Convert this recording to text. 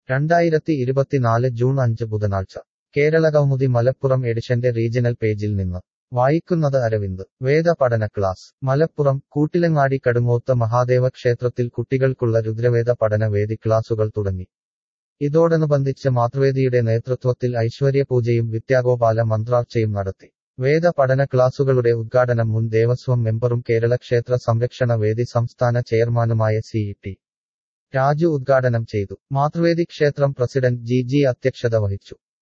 രണ്ടായിരത്തി ഇരുപത്തിനാല് ജൂൺ അഞ്ച് ബുധനാഴ്ച കേരള കൗമുദി മലപ്പുറം എഡിഷന്റെ റീജിയണൽ പേജിൽ നിന്ന് വായിക്കുന്നത് അരവിന്ദ് വേദ പഠന ക്ലാസ് മലപ്പുറം കൂട്ടിലങ്ങാടി കടുങ്ങോത്ത് മഹാദേവ ക്ഷേത്രത്തിൽ കുട്ടികൾക്കുള്ള രുദ്രവേദ പഠന വേദി ക്ലാസുകൾ തുടങ്ങി ഇതോടനുബന്ധിച്ച് മാതൃവേദിയുടെ നേതൃത്വത്തിൽ ഐശ്വര്യ പൂജയും വിദ്യാഗോപാല മന്ത്രാർച്ചയും നടത്തി വേദ പഠന ക്ലാസുകളുടെ ഉദ്ഘാടനം മുൻ ദേവസ്വം മെമ്പറും കേരള ക്ഷേത്ര സംരക്ഷണ വേദി സംസ്ഥാന ചെയർമാനുമായ സി ടി രാജു ഉദ്ഘാടനം ചെയ്തു മാതൃവേദി ക്ഷേത്രം പ്രസിഡന്റ് ജി ജി അധ്യക്ഷത വഹിച്ചു